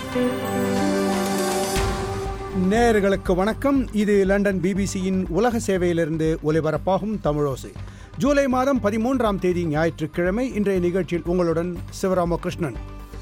நேயர்களுக்கு வணக்கம் இது லண்டன் பிபிசியின் உலக சேவையிலிருந்து ஒலிபரப்பாகும் தமிழோசை ஜூலை மாதம் பதிமூன்றாம் தேதி ஞாயிற்றுக்கிழமை இன்றைய நிகழ்ச்சியில் உங்களுடன் சிவராமகிருஷ்ணன்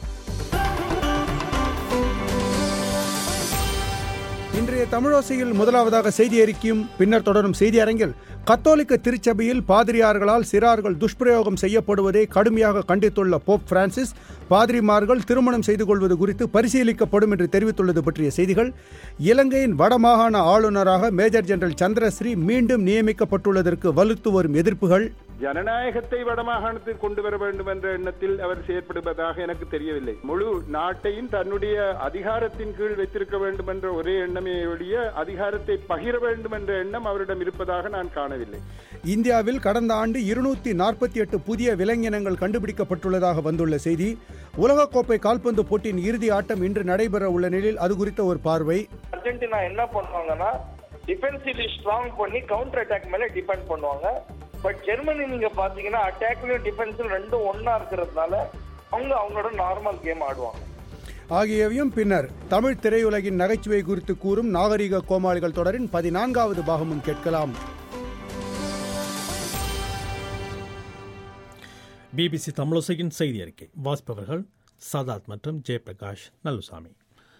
இன்றைய தமிழோசையில் முதலாவதாக செய்தி அறிக்கையும் பின்னர் தொடரும் செய்தி அரங்கில் கத்தோலிக்க திருச்சபையில் பாதிரியார்களால் சிறார்கள் துஷ்பிரயோகம் செய்யப்படுவதை கடுமையாக கண்டித்துள்ள போப் பிரான்சிஸ் பாதிரிமார்கள் திருமணம் செய்து கொள்வது குறித்து பரிசீலிக்கப்படும் என்று தெரிவித்துள்ளது பற்றிய செய்திகள் இலங்கையின் வடமாகாண ஆளுநராக மேஜர் ஜெனரல் சந்திரஸ்ரீ மீண்டும் நியமிக்கப்பட்டுள்ளதற்கு வலுத்து வரும் எதிர்ப்புகள் ஜனநாயகத்தை வடமாகாணத்தில் கொண்டு வர வேண்டும் என்ற எண்ணத்தில் அவர் செயற்படுவதாக எனக்கு தெரியவில்லை முழு நாட்டையும் தன்னுடைய அதிகாரத்தின் கீழ் வைத்திருக்க வேண்டும் என்ற ஒரே எண்ணமே ஒழிய அதிகாரத்தை பகிர வேண்டும் என்ற எண்ணம் அவரிடம் இருப்பதாக நான் காணவில்லை இந்தியாவில் கடந்த ஆண்டு இருநூத்தி நாற்பத்தி எட்டு புதிய விலங்கினங்கள் கண்டுபிடிக்கப்பட்டுள்ளதாக வந்துள்ள செய்தி உலகக்கோப்பை கால்பந்து போட்டியின் இறுதி ஆட்டம் இன்று நடைபெற உள்ள நிலையில் அது குறித்த ஒரு பார்வை அர்ஜென்டினா என்ன பண்ணுவாங்கன்னா டிஃபென்சிவ்லி ஸ்ட்ராங் பண்ணி கவுண்டர் அட்டாக் மேல டிபெண்ட் பண்ணுவாங்க பட் ஜெர்மனி நீங்க பாத்தீங்கன்னா அட்டாக்லயும் டிஃபென்ஸும் ரெண்டும் ஒன்னா இருக்கிறதுனால அவங்க அவங்களோட நார்மல் கேம் ஆடுவாங்க ஆகியவையும் பின்னர் தமிழ் திரையுலகின் நகைச்சுவை குறித்து கூறும் நாகரிக கோமாளிகள் தொடரின் பதினான்காவது பாகமும் கேட்கலாம் பிபிசி தமிழசையின் செய்தி அறிக்கை வாசிப்பவர்கள் சதாத் மற்றும் ஜெயபிரகாஷ் நல்லுசாமி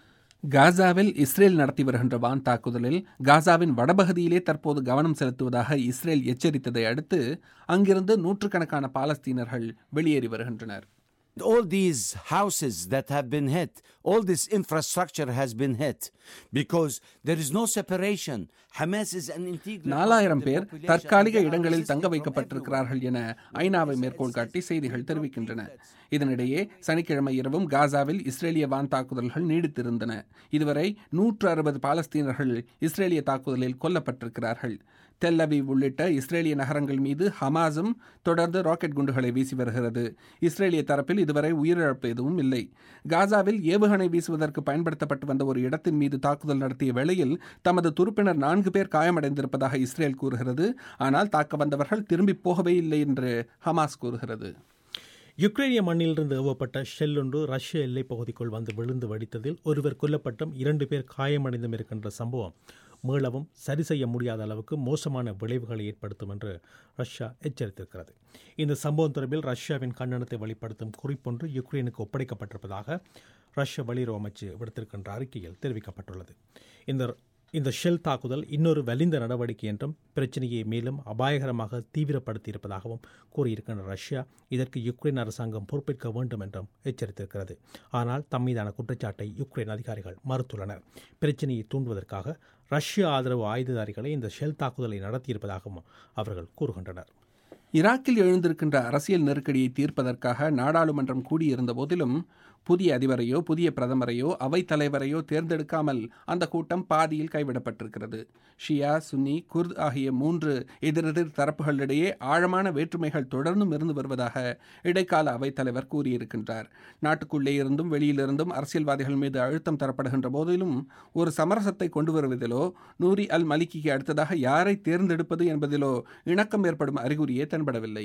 காசாவில் இஸ்ரேல் நடத்தி வருகின்ற வான் தாக்குதலில் காசாவின் வடபகுதியிலே தற்போது கவனம் செலுத்துவதாக இஸ்ரேல் எச்சரித்ததை அடுத்து அங்கிருந்து நூற்றுக்கணக்கான பாலஸ்தீனர்கள் வெளியேறி வருகின்றனர் all these houses that have been hit, all this infrastructure has been hit because there is no separation. Hamas is an integral. நாலாயிரம் பேர் தற்காலிக இடங்களில் தங்க வைக்கப்பட்டிருக்கிறார்கள் என ஐநாவை மேற்கோள் காட்டி செய்திகள் தெரிவிக்கின்றன இதனிடையே சனிக்கிழமை இரவும் காசாவில் இஸ்ரேலிய வான் தாக்குதல்கள் நீடித்திருந்தன இதுவரை நூற்று அறுபது பாலஸ்தீனர்கள் இஸ்ரேலிய தாக்குதலில் கொல்லப்பட்டிருக்கிறார்கள் தெல்லவீவ் உள்ளிட்ட இஸ்ரேலிய நகரங்கள் மீது ஹமாஸும் தொடர்ந்து ராக்கெட் குண்டுகளை வீசி வருகிறது இஸ்ரேலிய தரப்பில் இதுவரை உயிரிழப்பு எதுவும் இல்லை காசாவில் ஏவுகணை வீசுவதற்கு பயன்படுத்தப்பட்டு வந்த ஒரு இடத்தின் மீது தாக்குதல் நடத்திய வேளையில் தமது துருப்பினர் நான்கு பேர் காயமடைந்திருப்பதாக இஸ்ரேல் கூறுகிறது ஆனால் தாக்க வந்தவர்கள் திரும்பி போகவே இல்லை என்று ஹமாஸ் கூறுகிறது யுக்ரைனிய மண்ணிலிருந்து ஏவப்பட்ட ஷெல் ஒன்று ரஷ்ய எல்லைப் பகுதிக்குள் வந்து விழுந்து வெடித்ததில் ஒருவர் கொல்லப்பட்டும் இரண்டு பேர் காயமடைந்தும் இருக்கின்ற சம்பவம் மீளவும் சரி செய்ய முடியாத அளவுக்கு மோசமான விளைவுகளை ஏற்படுத்தும் என்று ரஷ்யா எச்சரித்திருக்கிறது இந்த சம்பவம் தொடர்பில் ரஷ்யாவின் கண்டனத்தை வெளிப்படுத்தும் குறிப்பொன்று யுக்ரைனுக்கு ஒப்படைக்கப்பட்டிருப்பதாக ரஷ்ய வெளியுறவு அமைச்சு விடுத்திருக்கின்ற அறிக்கையில் தெரிவிக்கப்பட்டுள்ளது இந்த இந்த ஷெல் தாக்குதல் இன்னொரு வலிந்த நடவடிக்கை என்றும் பிரச்சனையை மேலும் அபாயகரமாக தீவிரப்படுத்தியிருப்பதாகவும் கூறியிருக்கின்ற ரஷ்யா இதற்கு யுக்ரைன் அரசாங்கம் பொறுப்பேற்க வேண்டும் என்றும் எச்சரித்திருக்கிறது ஆனால் தம் மீதான குற்றச்சாட்டை யுக்ரைன் அதிகாரிகள் மறுத்துள்ளனர் பிரச்சனையை தூண்டுவதற்காக ரஷ்ய ஆதரவு ஆயுததாரிகளை இந்த ஷெல் தாக்குதலை நடத்தியிருப்பதாகவும் அவர்கள் கூறுகின்றனர் ஈராக்கில் எழுந்திருக்கின்ற அரசியல் நெருக்கடியை தீர்ப்பதற்காக நாடாளுமன்றம் கூடியிருந்த போதிலும் புதிய அதிபரையோ புதிய பிரதமரையோ அவைத் தலைவரையோ தேர்ந்தெடுக்காமல் அந்த கூட்டம் பாதியில் கைவிடப்பட்டிருக்கிறது ஷியா சுன்னி குர்த் ஆகிய மூன்று எதிரெதிர் தரப்புகளிடையே ஆழமான வேற்றுமைகள் தொடர்ந்தும் இருந்து வருவதாக இடைக்கால அவைத் தலைவர் கூறியிருக்கின்றார் நாட்டுக்குள்ளே இருந்தும் வெளியிலிருந்தும் அரசியல்வாதிகள் மீது அழுத்தம் தரப்படுகின்ற போதிலும் ஒரு சமரசத்தை கொண்டு வருவதிலோ நூரி அல் மலிக்கிக்கு அடுத்ததாக யாரை தேர்ந்தெடுப்பது என்பதிலோ இணக்கம் ஏற்படும் அறிகுறியே தென்படவில்லை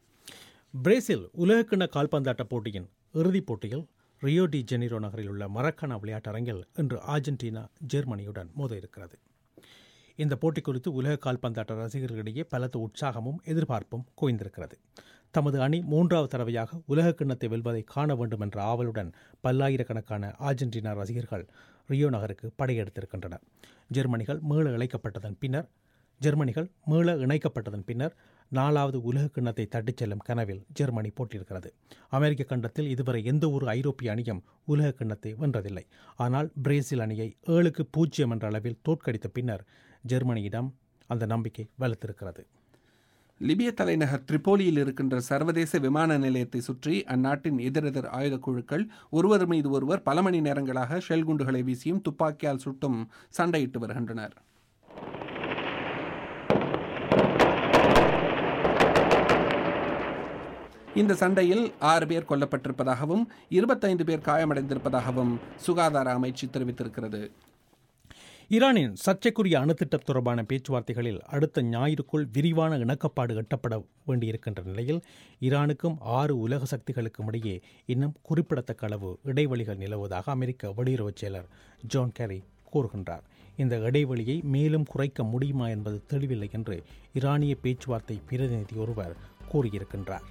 பிரேசில் உலகக்கிண கால்பந்தாட்ட போட்டியின் இறுதிப் போட்டியில் ரியோ டி ஜெனிரோ நகரில் உள்ள மரக்கானா விளையாட்டரங்கில் இன்று அர்ஜென்டினா ஜெர்மனியுடன் மோத இருக்கிறது இந்த போட்டி குறித்து உலக கால்பந்தாட்ட ரசிகர்களிடையே பலத்த உற்சாகமும் எதிர்பார்ப்பும் குவிந்திருக்கிறது தமது அணி மூன்றாவது தடவையாக உலக கிண்ணத்தை வெல்வதை காண வேண்டும் என்ற ஆவலுடன் பல்லாயிரக்கணக்கான அர்ஜென்டினா ரசிகர்கள் ரியோ நகருக்கு படையெடுத்திருக்கின்றனர் ஜெர்மனிகள் மீள இழைக்கப்பட்டதன் பின்னர் ஜெர்மனிகள் மீள இணைக்கப்பட்டதன் பின்னர் நாலாவது உலக கிண்ணத்தை தட்டிச் செல்லும் கனவில் ஜெர்மனி போட்டியிருக்கிறது அமெரிக்க கண்டத்தில் இதுவரை எந்த ஒரு ஐரோப்பிய அணியும் உலக கிண்ணத்தை வென்றதில்லை ஆனால் பிரேசில் அணியை ஏழுக்கு பூஜ்ஜியம் என்ற அளவில் தோற்கடித்த பின்னர் ஜெர்மனியிடம் அந்த நம்பிக்கை வலுத்திருக்கிறது லிபிய தலைநகர் திரிபோலியில் இருக்கின்ற சர்வதேச விமான நிலையத்தை சுற்றி அந்நாட்டின் எதிரெதிர் ஆயுத குழுக்கள் ஒருவர் மீது ஒருவர் பல மணி நேரங்களாக ஷெல் குண்டுகளை வீசியும் துப்பாக்கியால் சுட்டும் சண்டையிட்டு வருகின்றனர் இந்த சண்டையில் ஆறு பேர் கொல்லப்பட்டிருப்பதாகவும் இருபத்தைந்து பேர் காயமடைந்திருப்பதாகவும் சுகாதார அமைச்சு தெரிவித்திருக்கிறது ஈரானின் சர்ச்சைக்குரிய அணுத்திட்டம் தொடர்பான பேச்சுவார்த்தைகளில் அடுத்த ஞாயிறுக்குள் விரிவான இணக்கப்பாடு எட்டப்பட வேண்டியிருக்கின்ற நிலையில் ஈரானுக்கும் ஆறு உலக சக்திகளுக்கும் இடையே இன்னும் குறிப்பிடத்தக்க அளவு இடைவெளிகள் நிலவுவதாக அமெரிக்க வெளியுறவுச் செயலர் ஜான் கேரி கூறுகின்றார் இந்த இடைவெளியை மேலும் குறைக்க முடியுமா என்பது தெளிவில்லை என்று ஈரானிய பேச்சுவார்த்தை பிரதிநிதி ஒருவர் கூறியிருக்கின்றார்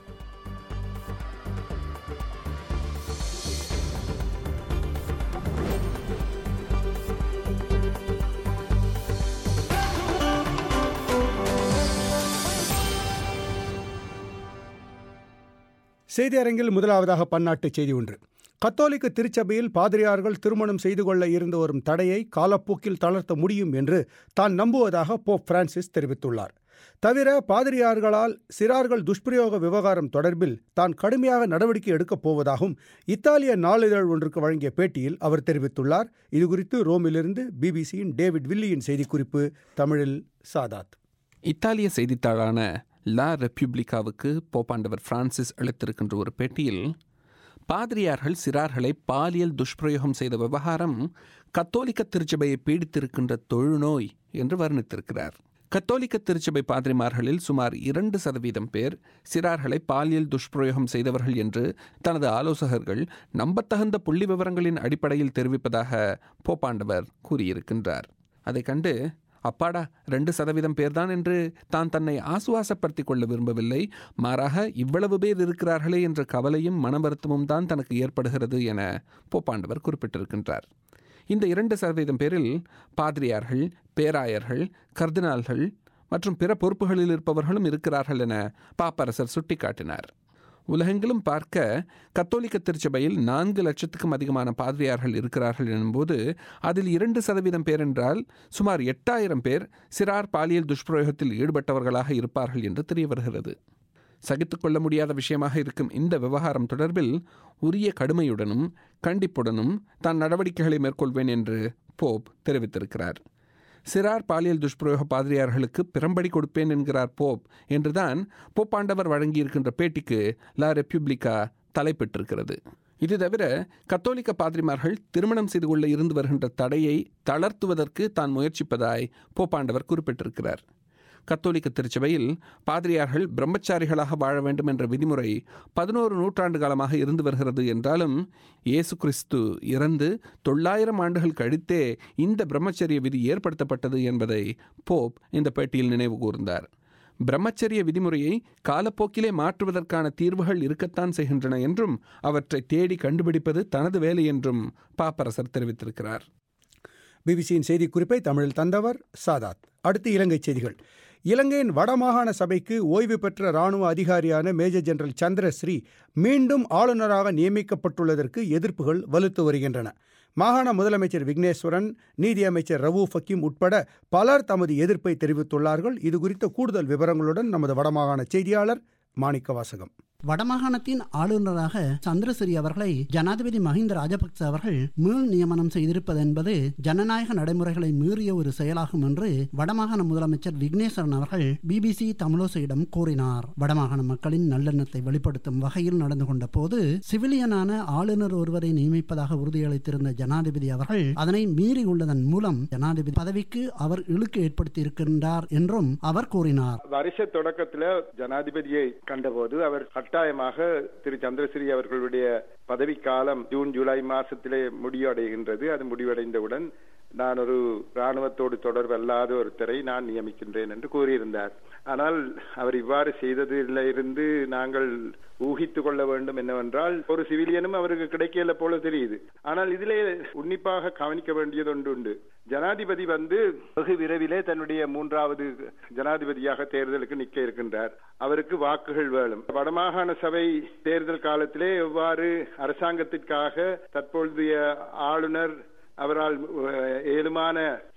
செய்தி அரங்கில் முதலாவதாக பன்னாட்டு செய்தி ஒன்று கத்தோலிக்க திருச்சபையில் பாதிரியார்கள் திருமணம் செய்து கொள்ள இருந்து வரும் தடையை காலப்போக்கில் தளர்த்த முடியும் என்று தான் நம்புவதாக போப் பிரான்சிஸ் தெரிவித்துள்ளார் தவிர பாதிரியார்களால் சிறார்கள் துஷ்பிரயோக விவகாரம் தொடர்பில் தான் கடுமையாக நடவடிக்கை எடுக்கப் போவதாகவும் இத்தாலிய நாளிதழ் ஒன்றுக்கு வழங்கிய பேட்டியில் அவர் தெரிவித்துள்ளார் இதுகுறித்து ரோமிலிருந்து பிபிசியின் டேவிட் வில்லியின் செய்திக்குறிப்பு தமிழில் சாதாத் இத்தாலிய செய்தித்தாளான லா ரெப்யூப்ளிகாவுக்கு போப்பாண்டவர் பிரான்சிஸ் அளித்திருக்கின்ற ஒரு பேட்டியில் பாதிரியார்கள் சிறார்களை பாலியல் துஷ்பிரயோகம் செய்த விவகாரம் கத்தோலிக்க திருச்சபையை பீடித்திருக்கின்ற தொழுநோய் என்று வர்ணித்திருக்கிறார் கத்தோலிக்க திருச்சபை பாதிரிமார்களில் சுமார் இரண்டு சதவீதம் பேர் சிறார்களை பாலியல் துஷ்பிரயோகம் செய்தவர்கள் என்று தனது ஆலோசகர்கள் நம்பத்தகுந்த புள்ளி விவரங்களின் அடிப்படையில் தெரிவிப்பதாக போப்பாண்டவர் கூறியிருக்கின்றார் அதை கண்டு அப்பாடா ரெண்டு சதவீதம் பேர்தான் என்று தான் தன்னை ஆசுவாசப்படுத்திக் கொள்ள விரும்பவில்லை மாறாக இவ்வளவு பேர் இருக்கிறார்களே என்ற கவலையும் மன வருத்தமும் தான் தனக்கு ஏற்படுகிறது என போப்பாண்டவர் குறிப்பிட்டிருக்கின்றார் இந்த இரண்டு சதவீதம் பேரில் பாதிரியார்கள் பேராயர்கள் கர்தினால்கள் மற்றும் பிற பொறுப்புகளில் இருப்பவர்களும் இருக்கிறார்கள் என பாப்பரசர் சுட்டிக்காட்டினார் உலகெங்கிலும் பார்க்க கத்தோலிக்க திருச்சபையில் நான்கு லட்சத்துக்கும் அதிகமான பாதிரியார்கள் இருக்கிறார்கள் எனும்போது அதில் இரண்டு சதவீதம் பேர் என்றால் சுமார் எட்டாயிரம் பேர் சிறார் பாலியல் துஷ்பிரயோகத்தில் ஈடுபட்டவர்களாக இருப்பார்கள் என்று தெரிய வருகிறது சகித்துக்கொள்ள முடியாத விஷயமாக இருக்கும் இந்த விவகாரம் தொடர்பில் உரிய கடுமையுடனும் கண்டிப்புடனும் தான் நடவடிக்கைகளை மேற்கொள்வேன் என்று போப் தெரிவித்திருக்கிறார் சிறார் பாலியல் துஷ்பிரயோக பாதிரியார்களுக்கு பிறம்படி கொடுப்பேன் என்கிறார் போப் என்றுதான் போப்பாண்டவர் வழங்கியிருக்கின்ற பேட்டிக்கு லா ரெப்யூப்ளிகா தலைப்பெற்றிருக்கிறது இது தவிர கத்தோலிக்க பாதிரிமார்கள் திருமணம் செய்து கொள்ள இருந்து வருகின்ற தடையை தளர்த்துவதற்கு தான் முயற்சிப்பதாய் போப்பாண்டவர் குறிப்பிட்டிருக்கிறார் கத்தோலிக்க திருச்சபையில் பாதிரியார்கள் பிரம்மச்சாரிகளாக வாழ வேண்டும் என்ற விதிமுறை பதினோரு நூற்றாண்டு காலமாக இருந்து வருகிறது என்றாலும் இயேசு கிறிஸ்து இறந்து தொள்ளாயிரம் ஆண்டுகள் கழித்தே இந்த பிரம்மச்சரிய விதி ஏற்படுத்தப்பட்டது என்பதை போப் இந்த பேட்டியில் நினைவு கூர்ந்தார் பிரம்மச்சரிய விதிமுறையை காலப்போக்கிலே மாற்றுவதற்கான தீர்வுகள் இருக்கத்தான் செய்கின்றன என்றும் அவற்றை தேடி கண்டுபிடிப்பது தனது வேலை என்றும் பாப்பரசர் தெரிவித்திருக்கிறார் பிபிசியின் செய்திக்குறிப்பை தமிழில் தந்தவர் சாதாத் அடுத்து இலங்கை செய்திகள் இலங்கையின் வடமாகாண சபைக்கு ஓய்வு பெற்ற இராணுவ அதிகாரியான மேஜர் ஜெனரல் சந்திரஸ்ரீ மீண்டும் ஆளுநராக நியமிக்கப்பட்டுள்ளதற்கு எதிர்ப்புகள் வலுத்து வருகின்றன மாகாண முதலமைச்சர் விக்னேஸ்வரன் நீதியமைச்சர் ரவு ஃபக்கீம் உட்பட பலர் தமது எதிர்ப்பை தெரிவித்துள்ளார்கள் இது குறித்த கூடுதல் விவரங்களுடன் நமது வடமாகாண செய்தியாளர் மாணிக்க வாசகம் வடமாகாணத்தின் ஆளுநராக சந்திரசிறி அவர்களை ஜனாதிபதி மஹிந்த ராஜபக்ச அவர்கள் மீள் நியமனம் செய்திருப்பது என்பது ஜனநாயக நடைமுறைகளை மீறிய ஒரு செயலாகும் என்று வடமாகாண முதலமைச்சர் விக்னேஸ்வரன் அவர்கள் பிபிசி தமிழோசையிடம் கூறினார் வடமாகாண மக்களின் நல்லெண்ணத்தை வெளிப்படுத்தும் வகையில் நடந்து கொண்ட போது சிவிலியனான ஆளுநர் ஒருவரை நியமிப்பதாக உறுதியளித்திருந்த ஜனாதிபதி அவர்கள் அதனை மீறியுள்ளதன் மூலம் ஜனாதிபதி பதவிக்கு அவர் இழுக்கு ஏற்படுத்தியிருக்கின்றார் என்றும் அவர் கூறினார் வருஷ தொடக்கத்துல ஜனாதிபதியை கண்டபோது அவர் கட்டாயமாக திரு சந்திரசிறி அவர்களுடைய பதவிக்காலம் ஜூன் ஜூலை மாசத்திலே முடிவடைகின்றது அது முடிவடைந்தவுடன் நான் ஒரு ராணுவத்தோடு தொடர்பல்லாத ஒருத்தரை நான் நியமிக்கின்றேன் என்று கூறியிருந்தார் ஆனால் அவர் இவ்வாறு செய்ததில் இருந்து நாங்கள் ஊகித்துக் கொள்ள வேண்டும் என்னவென்றால் ஒரு சிவிலியனும் அவருக்கு கிடைக்கல போல தெரியுது ஆனால் இதிலே உன்னிப்பாக கவனிக்க வேண்டியது ஒன்று உண்டு ஜனாதிபதி வந்து வெகு விரைவிலே தன்னுடைய மூன்றாவது ஜனாதிபதியாக தேர்தலுக்கு நிற்க இருக்கின்றார் அவருக்கு வாக்குகள் வேணும் வடமாகாண சபை தேர்தல் காலத்திலே எவ்வாறு அரசாங்கத்திற்காக தற்பொழுதைய ஆளுநர் அவரால் ஏழுமான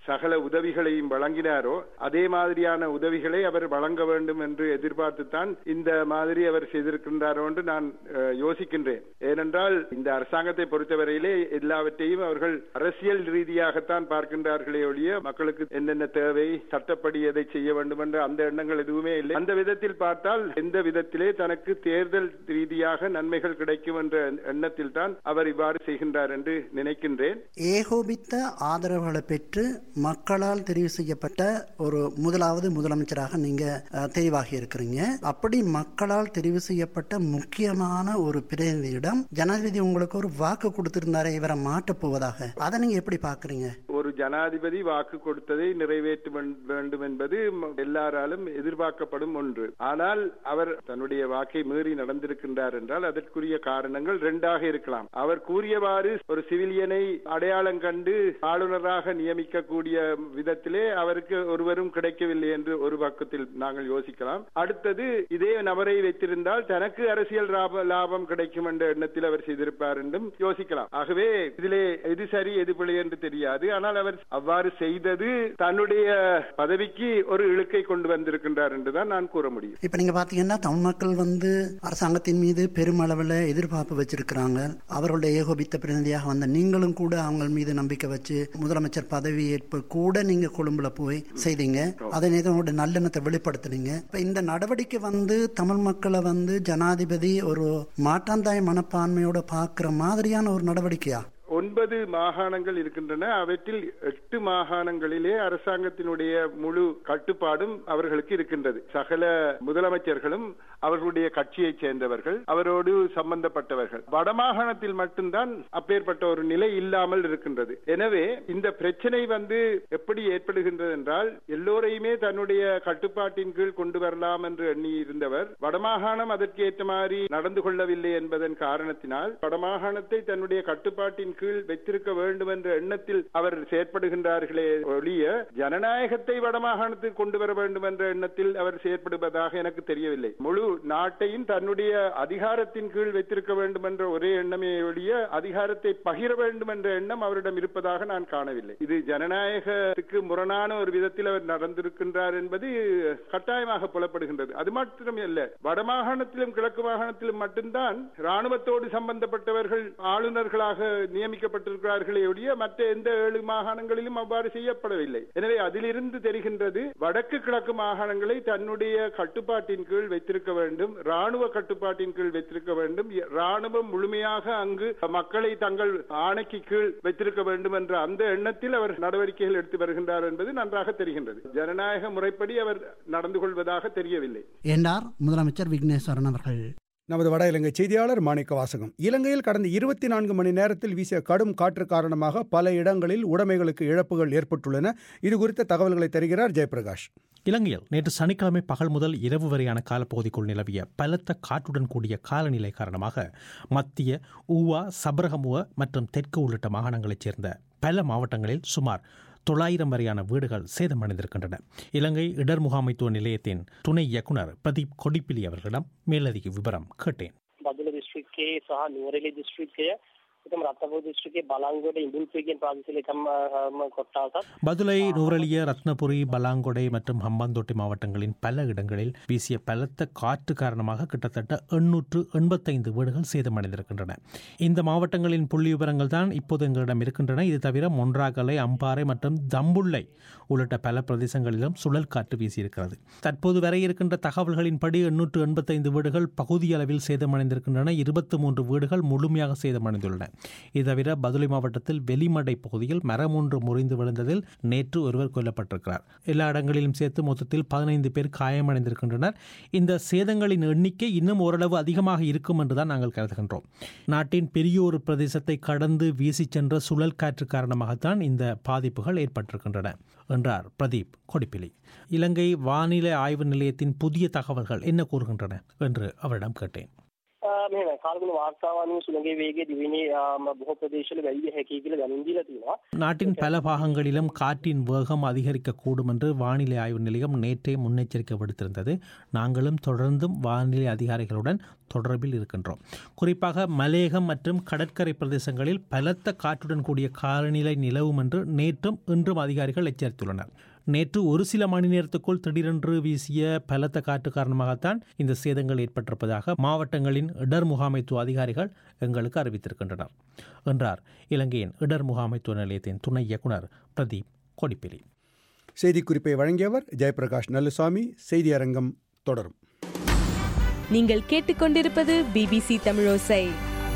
சகல உதவிகளையும் வழங்கினாரோ அதே மாதிரியான உதவிகளை அவர் வழங்க வேண்டும் என்று எதிர்பார்த்துத்தான் இந்த மாதிரி அவர் செய்திருக்கின்றாரோ என்று நான் அஹ், யோசிக்கின்றேன் ஏனென்றால் இந்த அரசாங்கத்தை பொறுத்தவரையிலே எல்லாவற்றையும் அவர்கள் அரசியல் ரீதியாகத்தான் பார்க்கின்றார்களே ஒழிய மக்களுக்கு என்னென்ன தேவை சட்டப்படி எதை செய்ய வேண்டும் என்ற அந்த எண்ணங்கள் எதுவுமே இல்லை அந்த விதத்தில் பார்த்தால் எந்த விதத்திலே தனக்கு தேர்தல் ரீதியாக நன்மைகள் கிடைக்கும் என்ற எண்ணத்தில் தான் அவர் இவ்வாறு செய்கின்றார் என்று நினைக்கின்றேன் ஏகோபித்த ஆதரவுகளை பெற்று மக்களால் தெரிவு செய்யப்பட்ட ஒரு முதலாவது முதலமைச்சராக நீங்க அஹ், தெரிவாகி இருக்கிறீங்க அப்படி மக்களால் தெரிவு செய்யப்பட்ட முக்கியமான ஒரு பிரதிநிதியிடம் ஜனாதிபதி உங்களுக்கு ஒரு வாக்கு கொடுத்திருந்தாரே இவரை மாற்றப் போவதாக அதை நீங்க எப்படி பாக்குறீங்க ஒரு ஜனாதிபதி வாக்கு கொடுத்ததை நிறைவேற்ற வேண்- வேண்டும் என்பது ம- எல்லாராலும் எதிர்பார்க்கப்படும் ஒன்று ஆனால் அவர் தன்னுடைய வாக்கை மீறி நடந்திருக்கின்றார் என்றால் அதற்குரிய காரணங்கள் இரண்டாக இருக்கலாம் அவர் கூறியவாறு ஒரு சிவிலியனை அடையாளம் கண்டு ஆளுநராக நியமிக்கக்கூடிய விதத்திலே அவருக்கு ஒருவரும் கிடைக்கவில்லை என்று ஒரு பக்கத்தில் நாங்கள் யோசிக்கலாம் அடுத்தது இதே நபரை வைத்திருந்தால் தனக்கு அரசியல் லாப- லாபம் கிடைக்கும் என்ற எண்ணத்தில் அவர் செய்திருப்பார் என்றும் யோசிக்கலாம் ஆகவே இதிலே எது சரி எது பிழை என்று தெரியாது ஆனால் அவர் அவ்வாறு செய்தது தன்னுடைய பதவிக்கு ஒரு இழுக்கை கொண்டு வந்திருக்கின்றார் என்றுதான் நான் கூற முடியும் இப்ப நீங்க பாத்தீங்கன்னா தமிழ் மக்கள் வந்து அரசாங்கத்தின் மீது பெருமளவில் எதிர்பார்ப்பு வச்சிருக்கிறாங்க அவர்களுடைய ஏகோபித்த பிரதிநிதியாக வந்த நீங்களும் கூட அவங்க மீது நம்பிக்கை வச்சு முதலமைச்சர் பதவி ஏற்பு கூட நீங்க கொழும்புல போய் செய்தீங்க அதே நேரம் உங்களுடைய நல்லெண்ணத்தை வெளிப்படுத்துனீங்க இப்ப இந்த நடவடிக்கை வந்து தமிழ் மக்களை வந்து ஜனாதிபதி ஒரு மாற்றாந்தாய மனப்பான்மையோட பார்க்கிற மாதிரியான ஒரு நடவடிக்கையா ஒன்பது மாகாணங்கள் இருக்கின்றன அவற்றில் எட்டு மாகாணங்களிலே அரசாங்கத்தினுடைய முழு கட்டுப்பாடும் அவர்களுக்கு இருக்கின்றது சகல முதலமைச்சர்களும் அவர்களுடைய கட்சியைச் சேர்ந்தவர்கள் அவரோடு சம்பந்தப்பட்டவர்கள் வடமாகாணத்தில் மட்டும்தான் அப்பேற்பட்ட ஒரு நிலை இல்லாமல் இருக்கின்றது எனவே இந்த பிரச்சனை வந்து எப்படி ஏற்படுகின்றது என்றால் எல்லோரையுமே தன்னுடைய கட்டுப்பாட்டின் கீழ் கொண்டு வரலாம் என்று எண்ணி இருந்தவர் வடமாகாணம் அதற்கு ஏற்ற மாதிரி நடந்து கொள்ளவில்லை என்பதன் காரணத்தினால் வடமாகாணத்தை தன்னுடைய கட்டுப்பாட்டின் கீழ் வைத்திருக்க வேண்டும் என்ற எண்ணத்தில் அவர் செயற்படுகின்றார்களே ஒழிய ஜனநாயகத்தை வடமாகாணத்துக்கு கொண்டு வர வேண்டும் என்ற எண்ணத்தில் அவர் செயற்படுவதாக எனக்கு தெரியவில்லை முழு நாட்டையும் தன்னுடைய அதிகாரத்தின் கீழ் வைத்திருக்க வேண்டும் என்ற ஒரே எண்ணமே ஒழிய அதிகாரத்தை பகிர வேண்டும் என்ற எண்ணம் அவரிடம் இருப்பதாக நான் காணவில்லை இது ஜனநாயகத்துக்கு முரணான ஒரு விதத்தில் அவர் நடந்திருக்கின்றார் என்பது கட்டாயமாக புலப்படுகின்றது அது மாத்திரமே அல்ல வடமாகாணத்திலும் கிழக்கு மாகாணத்திலும் மட்டும்தான் ராணுவத்தோடு சம்பந்தப்பட்டவர்கள் ஆளுநர்களாக நியமிக்கப்பட்டிருக்கிறார்களே ஒழிய மற்ற எந்த ஏழு மாகாணங்களிலும் அவ்வாறு செய்யப்படவில்லை எனவே அதிலிருந்து தெரிகின்றது வடக்கு கிழக்கு மாகாணங்களை தன்னுடைய கட்டுப்பாட்டின் கீழ் வைத்திருக்க வேண்டும் ராணுவ கட்டுப்பாட்டின் கீழ் வைத்திருக்க வேண்டும் ராணுவம் முழுமையாக அங்கு மக்களை தங்கள் ஆணைக்கு கீழ் வைத்திருக்க வேண்டும் என்ற அந்த எண்ணத்தில் அவர் நடவடிக்கைகள் எடுத்து வருகின்றார் என்பது நன்றாக தெரிகின்றது ஜனநாயக முறைப்படி அவர் நடந்து கொள்வதாக தெரியவில்லை என்றார் முதலமைச்சர் விக்னேஸ்வரன் அவர்கள் நமது வட இலங்கை செய்தியாளர் மாணிக்க வாசகம் இலங்கையில் கடந்த இருபத்தி நான்கு மணி நேரத்தில் வீசிய கடும் காற்று காரணமாக பல இடங்களில் உடைமைகளுக்கு இழப்புகள் ஏற்பட்டுள்ளன இது குறித்த தகவல்களை தருகிறார் ஜெயபிரகாஷ் இலங்கையில் நேற்று சனிக்கிழமை பகல் முதல் இரவு வரையான காலப்பகுதிக்குள் நிலவிய பலத்த காற்றுடன் கூடிய காலநிலை காரணமாக மத்திய ஊவா சபரகமுவ மற்றும் தெற்கு உள்ளிட்ட மாகாணங்களைச் சேர்ந்த பல மாவட்டங்களில் சுமார் தொள்ளாயிரம் வரையான வீடுகள் சேதமடைந்திருக்கின்றன இலங்கை இடர் முகாமைத்துவ நிலையத்தின் துணை இயக்குனர் பிரதீப் கொடிப்பிலி அவர்களிடம் மேலதிக விவரம் கேட்டேன் බදුල දිස්ත්‍රික්කයේ සහ නුවරඑළිය දිස්ත්‍රික්කය එකම රත්නපුර දිස්ත්‍රික්කයේ බලංගොඩ ඉඳුල්පේ කියන ප්‍රාදේශීය ලේකම් කොට්ටාසත් பதுளை நூரலிய ரத்னபுரி பலாங்கொடை மற்றும் ஹம்பாந்தோட்டை மாவட்டங்களின் பல இடங்களில் வீசிய பலத்த காற்று காரணமாக கிட்டத்தட்ட எண்ணூற்று எண்பத்தைந்து வீடுகள் சேதமடைந்திருக்கின்றன இந்த மாவட்டங்களின் புள்ளி விவரங்கள் தான் இப்போது எங்களிடம் இருக்கின்றன இது தவிர மொன்றாகலை அம்பாறை மற்றும் தம்புள்ளை உள்ளிட்ட பல பிரதேசங்களிலும் சுழல் காற்று வீசியிருக்கிறது தற்போது வரை இருக்கின்ற தகவல்களின்படி எண்ணூற்று எண்பத்தைந்து வீடுகள் பகுதியளவில் சேதமடைந்திருக்கின்றன இருபத்தி மூன்று வீடுகள் முழுமையாக சேதமடைந்துள்ளன இது தவிர பதுளை மாவட்டத்தில் வெளிமடை பகுதியில் மரம் ஒன்று முறிந்து விழுந்ததில் நேற்று ஒருவர் கொல்லப்பட்டிருக்கிறார் எல்லா இடங்களிலும் சேர்த்து மொத்தத்தில் பதினைந்து பேர் காயமடைந்திருக்கின்றனர் இந்த சேதங்களின் எண்ணிக்கை இன்னும் ஓரளவு அதிகமாக இருக்கும் என்றுதான் நாங்கள் கருதுகின்றோம் நாட்டின் பெரிய ஒரு பிரதேசத்தை கடந்து வீசிச் சென்ற சுழல் காற்று காரணமாகத்தான் இந்த பாதிப்புகள் ஏற்பட்டிருக்கின்றன என்றார் பிரதீப் கொடிப்பிலி இலங்கை வானிலை ஆய்வு நிலையத்தின் புதிய தகவல்கள் என்ன கூறுகின்றன என்று அவரிடம் கேட்டேன் මෙහෙම කාලගුණ වාර්තාව අනුව සුළඟේ වේගය දිවෙනේ ආම බොහෝ ප්‍රදේශවල වැඩි විය හැකියි කියලා දැනුම් දීලා තියෙනවා. நாட்டின் பல பாகங்களிலும் காற்றின் வேகம் அதிகரிக்கக்கூடும் என்று வானிலை ஆய்வு நிலையம் நேற்றே முன்னெச்சரிக்கை விடுத்திருந்தது நாங்களும் தொடர்ந்தும் வானிலை அதிகாரிகளுடன் தொடர்பில் இருக்கின்றோம் குறிப்பாக மலேகம் மற்றும் கடற்கரை பிரதேசங்களில் பலத்த காற்றுடன் கூடிய காலநிலை நிலவும் என்று நேற்றும் இன்றும் அதிகாரிகள் எச்சரித்துள்ளனர் நேற்று ஒரு சில மணி நேரத்துக்குள் திடீரென்று வீசிய பலத்த காற்று காரணமாகத்தான் இந்த சேதங்கள் ஏற்பட்டிருப்பதாக மாவட்டங்களின் இடர் முகாமைத்துவ அதிகாரிகள் எங்களுக்கு அறிவித்திருக்கின்றனர் என்றார் இலங்கையின் இடர் முகாமைத்துவ நிலையத்தின் துணை இயக்குனர் பிரதீப் கொடிப்பிலி செய்திக்குறிப்பை வழங்கியவர் ஜெயபிரகாஷ் நல்லுசாமி செய்தி அரங்கம் தொடரும் நீங்கள் கேட்டுக்கொண்டிருப்பது பிபிசி தமிழோசை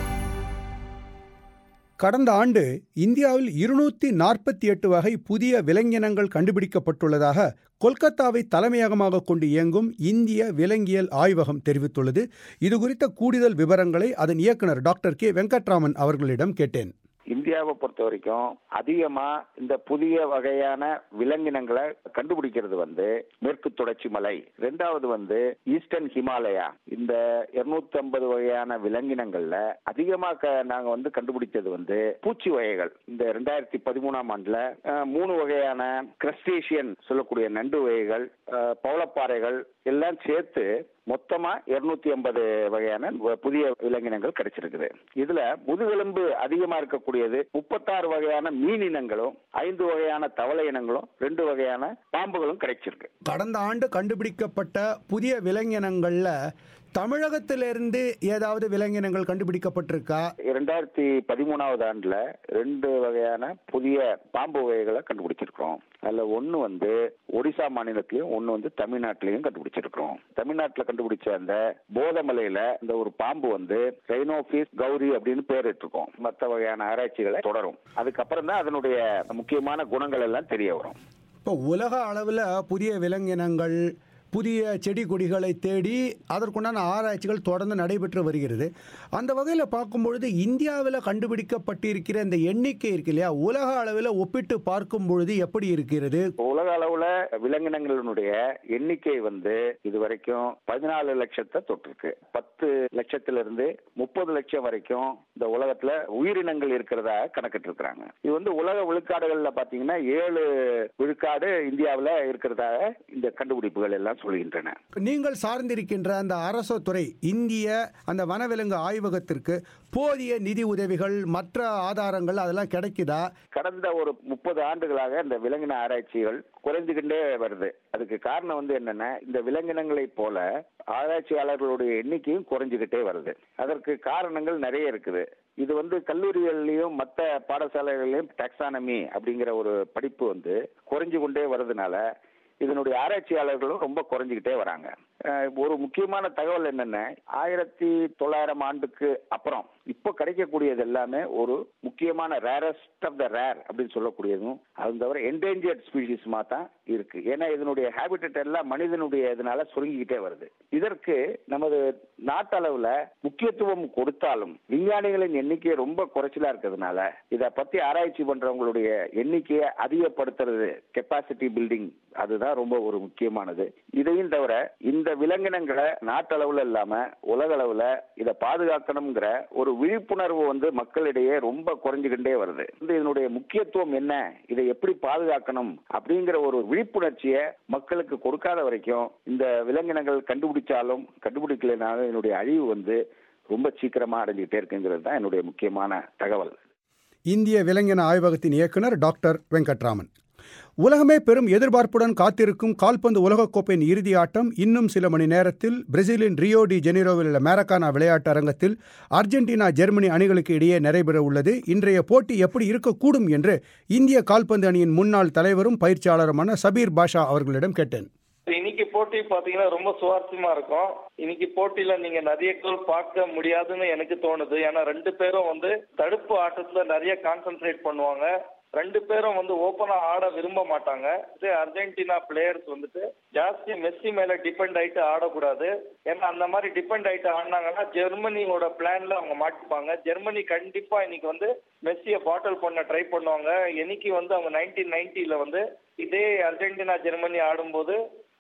கடந்த ஆண்டு இந்தியாவில் இருநூத்தி நாற்பத்தி எட்டு வகை புதிய விலங்கினங்கள் கண்டுபிடிக்கப்பட்டுள்ளதாக கொல்கத்தாவை தலைமையகமாக கொண்டு இயங்கும் இந்திய விலங்கியல் ஆய்வகம் தெரிவித்துள்ளது இதுகுறித்த கூடுதல் விவரங்களை அதன் இயக்குனர் டாக்டர் கே வெங்கட்ராமன் அவர்களிடம் கேட்டேன் இந்தியாவை பொறுத்த வரைக்கும் அதிகமா இந்த புதிய வகையான விலங்கினங்களை கண்டுபிடிக்கிறது வந்து மேற்கு தொடர்ச்சி மலை ரெண்டாவது வந்து ஈஸ்டர்ன் ஹிமாலயா இந்த இருநூத்தி ஐம்பது வகையான விலங்கினங்கள்ல அதிகமா நாங்க வந்து கண்டுபிடிச்சது வந்து பூச்சி வகைகள் இந்த ரெண்டாயிரத்தி பதிமூணாம் ஆண்டுல மூணு வகையான கிரஸ்டேஷியன் சொல்லக்கூடிய நண்டு வகைகள் பவளப்பாறைகள் எல்லாம் சேர்த்து மொத்தமா இருநூத்தி ஐம்பது வகையான புதிய விலங்கினங்கள் கிடைச்சிருக்குது இதுல முதுகெலும்பு அதிகமா இருக்கக்கூடியது முப்பத்தாறு வகையான மீன் இனங்களும் ஐந்து வகையான தவளை இனங்களும் ரெண்டு வகையான பாம்புகளும் கிடைச்சிருக்கு கடந்த ஆண்டு கண்டுபிடிக்கப்பட்ட புதிய விலங்கினங்கள்ல தமிழகத்திலிருந்து ஏதாவது விலங்கினங்கள் கண்டுபிடிக்கப்பட்டிருக்கா இரண்டாயிரத்தி பதிமூணாவது ஆண்டுல ரெண்டு வகையான புதிய பாம்பு வகைகளை கண்டுபிடிச்சிருக்கிறோம் அதுல ஒண்ணு வந்து ஒடிசா மாநிலத்திலயும் ஒண்ணு வந்து தமிழ்நாட்டிலையும் கண்டுபிடிச்சிருக்கிறோம் தமிழ்நாட்டுல கண்டுபிடிச்ச அந்த போதமலையில இந்த ஒரு பாம்பு வந்து ரெய்னோபிஸ் கௌரி அப்படின்னு பேரிட்டிருக்கோம் மற்ற வகையான ஆராய்ச்சிகளை தொடரும் அதுக்கப்புறம் தான் அதனுடைய முக்கியமான குணங்கள் எல்லாம் தெரிய வரும் இப்போ உலக அளவில் புதிய விலங்கினங்கள் புதிய செடி கொடிகளை தேடி அதற்குண்டான ஆராய்ச்சிகள் தொடர்ந்து நடைபெற்று வருகிறது அந்த வகையில் பார்க்கும்பொழுது இந்தியாவில் கண்டுபிடிக்கப்பட்டிருக்கிற இந்த எண்ணிக்கை இருக்கு இல்லையா உலக அளவில் ஒப்பிட்டு பார்க்கும் பொழுது எப்படி இருக்கிறது உலக அளவுல விலங்கினங்களுடைய எண்ணிக்கை வந்து இது வரைக்கும் பதினாலு லட்சத்தை தொட்டிருக்கு பத்து லட்சத்திலிருந்து முப்பது லட்சம் வரைக்கும் இந்த உலகத்துல உயிரினங்கள் இருக்கிறதா கணக்கிட்டு இருக்கிறாங்க இது வந்து உலக விழுக்காடுகள்ல பாத்தீங்கன்னா ஏழு விழுக்காடு இந்தியாவில் இருக்கிறதாக இந்த கண்டுபிடிப்புகள் எல்லாம் சொல்கின்றன நீங்கள் சார்ந்திருக்கின்ற அந்த அரசு துறை இந்திய அந்த வனவிலங்கு ஆய்வகத்திற்கு போதிய நிதி உதவிகள் மற்ற ஆதாரங்கள் அதெல்லாம் கிடைக்குதா கடந்த ஒரு முப்பது ஆண்டுகளாக இந்த விலங்கின ஆராய்ச்சிகள் குறைந்துகிட்டே வருது அதுக்கு காரணம் வந்து என்னன்னா இந்த விலங்கினங்களைப் போல ஆராய்ச்சியாளர்களுடைய எண்ணிக்கையும் குறைஞ்சுகிட்டே வருது அதற்கு காரணங்கள் நிறைய இருக்குது இது வந்து கல்லூரிகள்லயும் மற்ற பாடசாலைகள்லயும் டாக்ஸானமி அப்படிங்கிற ஒரு படிப்பு வந்து குறைஞ்சு கொண்டே வருதுனால இதனுடைய ஆராய்ச்சியாளர்களும் ரொம்ப குறைஞ்சிக்கிட்டே வராங்க ஒரு முக்கியமான தகவல் என்னென்ன ஆயிரத்தி தொள்ளாயிரம் ஆண்டுக்கு அப்புறம் இப்போ கிடைக்கக்கூடியது எல்லாமே ஒரு முக்கியமான ரேரஸ்ட் ஆஃப் த ரேர் அப்படின்னு சொல்லக்கூடியதும் அது தவிர என்டேஞ்சர்ட் ஸ்பீஷிஸ்மா தான் இருக்கு ஏன்னா இதனுடைய ஹேபிட்டட் எல்லாம் மனிதனுடைய இதனால சுருங்கிக்கிட்டே வருது இதற்கு நமது நாட்டளவுல முக்கியத்துவம் கொடுத்தாலும் விஞ்ஞானிகளின் எண்ணிக்கை ரொம்ப குறைச்சலா இருக்கிறதுனால இதை பத்தி ஆராய்ச்சி பண்றவங்களுடைய எண்ணிக்கையை அதிகப்படுத்துறது கெப்பாசிட்டி பில்டிங் அதுதான் ரொம்ப ஒரு முக்கியமானது இதையும் தவிர இந்த விலங்கினங்களை நாட்டளவுல இல்லாம உலக அளவுல இதை பாதுகாக்கணுங்கிற ஒரு விழிப்புணர்வு வந்து மக்களிடையே ரொம்ப குறைஞ்சுக்கிட்டே வருது இந்த இதனுடைய முக்கியத்துவம் என்ன இதை எப்படி பாதுகாக்கணும் அப்படிங்கிற ஒரு விழிப்புணர்ச்சியை மக்களுக்கு கொடுக்காத வரைக்கும் இந்த விலங்கினங்கள் கண்டுபிடிச்சாலும் கண்டுபிடிக்கலனாலும் என்னுடைய அழிவு வந்து ரொம்ப சீக்கிரமா அடைஞ்சிட்டே இருக்குங்கிறது தான் என்னுடைய முக்கியமான தகவல் இந்திய விலங்கின ஆய்வகத்தின் இயக்குனர் டாக்டர் வெங்கட்ராமன் உலகமே பெரும் எதிர்பார்ப்புடன் காத்திருக்கும் கால்பந்து உலகக்கோப்பையின் இறுதி ஆட்டம் இன்னும் சில மணி நேரத்தில் பிரேசிலின் ரியோ டி ஜெனிரோவில் உள்ள மேரக்கானா விளையாட்டு அரங்கத்தில் அர்ஜென்டினா ஜெர்மனி அணிகளுக்கு இடையே நடைபெற உள்ளது இன்றைய போட்டி எப்படி இருக்கக்கூடும் என்று இந்திய கால்பந்து அணியின் முன்னாள் தலைவரும் பயிற்சியாளருமான சபீர் பாஷா அவர்களிடம் கேட்டேன் இன்னைக்கு போட்டி பாத்தீங்கன்னா ரொம்ப சுவாரஸ்யமா இருக்கும் இன்னைக்கு போட்டியில நீங்க நிறைய கோல் பார்க்க முடியாதுன்னு எனக்கு தோணுது ஏன்னா ரெண்டு பேரும் வந்து தடுப்பு ஆட்டத்துல நிறைய கான்சென்ட்ரேட் பண்ணுவாங்க ரெண்டு பேரும் வந்து ஓப்பனா ஆட விரும்ப மாட்டாங்க அர்ஜென்டினா பிளேயர்ஸ் வந்துட்டு ஜாஸ்தி மெஸ்ஸி மேல டிபெண்ட் ஆயிட்டு ஆடக்கூடாது ஏன்னா அந்த மாதிரி டிபெண்ட் ஆயிட்டு ஆடினாங்கன்னா ஜெர்மனியோட பிளான்ல அவங்க மாட்டிப்பாங்க ஜெர்மனி கண்டிப்பா இன்னைக்கு வந்து மெஸ்ஸியை பாட்டில் பண்ண ட்ரை பண்ணுவாங்க என்னைக்கு வந்து அவங்க நைன்டீன் நைன்டில வந்து இதே அர்ஜென்டினா ஜெர்மனி ஆடும்போது